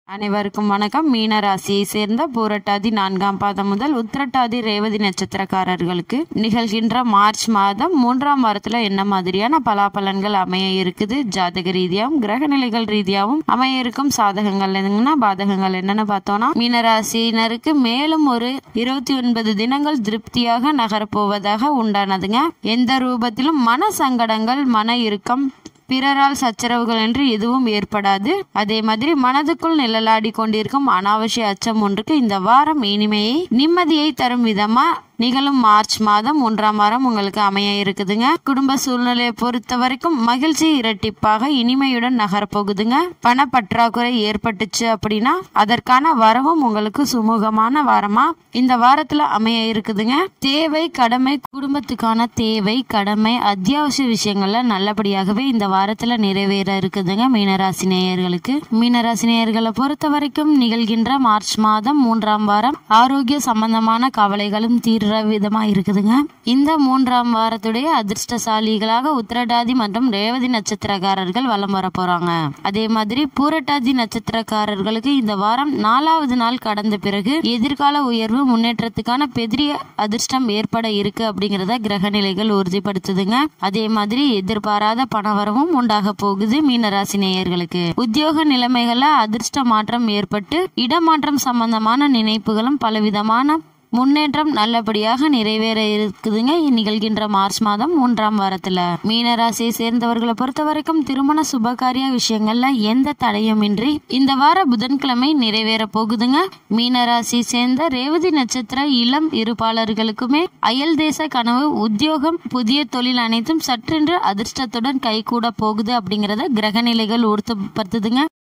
அனைவருக்கும் வணக்கம் மீன ராசியை சேர்ந்த பூரட்டாதி நான்காம் பாதம் முதல் உத்திரட்டாதி ரேவதி நட்சத்திரக்காரர்களுக்கு நிகழ்கின்ற மார்ச் மாதம் மூன்றாம் வாரத்துல என்ன மாதிரியான பலாபலன்கள் அமைய இருக்குது ஜாதக ரீதியாகவும் கிரக நிலைகள் ரீதியாகவும் அமைய இருக்கும் சாதகங்கள் என்னன்னா பாதகங்கள் என்னன்னு பார்த்தோம்னா மீனராசியினருக்கு மேலும் ஒரு இருபத்தி ஒன்பது தினங்கள் திருப்தியாக நகரப்போவதாக உண்டானதுங்க எந்த ரூபத்திலும் மன சங்கடங்கள் மன இறுக்கம் பிறரால் சச்சரவுகள் என்று எதுவும் ஏற்படாது அதே மாதிரி மனதுக்குள் நிழலாடி கொண்டிருக்கும் அனாவசிய அச்சம் ஒன்றுக்கு இந்த வாரம் இனிமையை நிம்மதியை தரும் விதமா நிகழும் மார்ச் மாதம் ஒன்றாம் வாரம் உங்களுக்கு அமைய இருக்குதுங்க குடும்ப சூழ்நிலையை பொறுத்த வரைக்கும் மகிழ்ச்சி இரட்டிப்பாக இனிமையுடன் நகரப்போகுதுங்க பண பற்றாக்குறை ஏற்பட்டுச்சு அப்படின்னா அதற்கான வரவும் உங்களுக்கு சுமூகமான வாரமா இந்த வாரத்துல அமைய இருக்குதுங்க தேவை கடமை குடும்பத்துக்கான தேவை கடமை அத்தியாவசிய விஷயங்கள்ல நல்லபடியாகவே இந்த வாரத்துல நிறைவேற இருக்குதுங்க மீனராசி நேயர்களுக்கு மீனராசி நேயர்களை பொறுத்த வரைக்கும் நிகழ்கின்ற மார்ச் மாதம் மூன்றாம் வாரம் ஆரோக்கிய சம்பந்தமான கவலைகளும் தீர்ற விதமா இருக்குதுங்க இந்த மூன்றாம் வாரத்துடைய அதிர்ஷ்டசாலிகளாக உத்திரட்டாதி மற்றும் ரேவதி நட்சத்திரக்காரர்கள் வலம் வர போறாங்க அதே மாதிரி பூரட்டாதி நட்சத்திரக்காரர்களுக்கு இந்த வாரம் நாலாவது நாள் கடந்த பிறகு எதிர்கால உயர்வு முன்னேற்றத்துக்கான பெரிய அதிர்ஷ்டம் ஏற்பட இருக்கு அப்படிங்கறத கிரக நிலைகள் உறுதிப்படுத்துதுங்க அதே மாதிரி எதிர்பாராத பணவரவும் உண்டாக போகுது மீனராசி நேயர்களுக்கு உத்தியோக நிலைமைகள்ல அதிர்ஷ்ட மாற்றம் ஏற்பட்டு இடமாற்றம் சம்பந்தமான நினைப்புகளும் பலவிதமான முன்னேற்றம் நல்லபடியாக நிறைவேற இருக்குதுங்க நிகழ்கின்ற மார்ச் மாதம் மூன்றாம் வாரத்துல மீனராசியை சேர்ந்தவர்களை பொறுத்த வரைக்கும் திருமண சுபகாரிய விஷயங்கள்ல எந்த தடையுமின்றி இந்த வார புதன்கிழமை நிறைவேற போகுதுங்க மீனராசியை சேர்ந்த ரேவதி நட்சத்திர இளம் இருப்பாளர்களுக்குமே அயல் தேச கனவு உத்தியோகம் புதிய தொழில் அனைத்தும் சற்றென்று அதிர்ஷ்டத்துடன் கைகூட போகுது அப்படிங்கறத கிரக நிலைகள் உறுதிப்படுத்துதுங்க